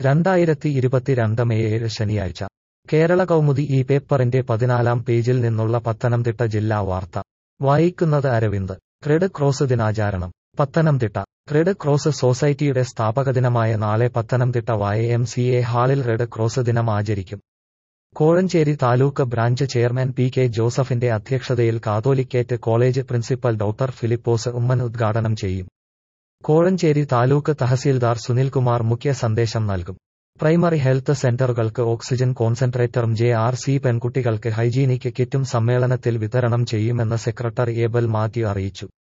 രണ്ടായിരത്തി ഇരുപത്തിരണ്ട് മെയ് ഏഴ് ശനിയാഴ്ച കേരള കൗമുദി ഈ പേപ്പറിന്റെ പതിനാലാം പേജിൽ നിന്നുള്ള പത്തനംതിട്ട ജില്ലാ വാർത്ത വായിക്കുന്നത് അരവിന്ദ് റെഡ് ക്രോസ് ദിനാചരണം പത്തനംതിട്ട റെഡ് ക്രോസ് സൊസൈറ്റിയുടെ സ്ഥാപകദിനമായ നാളെ Pathanamthitta Y M C A ഹാളിൽ റെഡ് ക്രോസ് ദിനം ആചരിക്കും Kozhencherry taluk branch chairman P K ജോസഫിന്റെ അധ്യക്ഷതയിൽ Catholicate college principal doctor Philipose Oommen ഉദ്ഘാടനം ചെയ്യും കോഴഞ്ചേരി താലൂക്ക് തഹസീൽദാർ സുനിൽകുമാർ മുഖ്യ സന്ദേശം നൽകും പ്രൈമറി ഹെൽത്ത് സെന്ററുകൾക്ക് ഓക്സിജൻ കോൺസെൻട്രേറ്ററും ജെ ആർ സി പെൺകുട്ടികൾക്ക് ഹൈജീനിക് കിറ്റും സമ്മേളനത്തിൽ വിതരണം ചെയ്യുമെന്ന് സെക്രട്ടറി ഏബൽ മാത്യു അറിയിച്ചു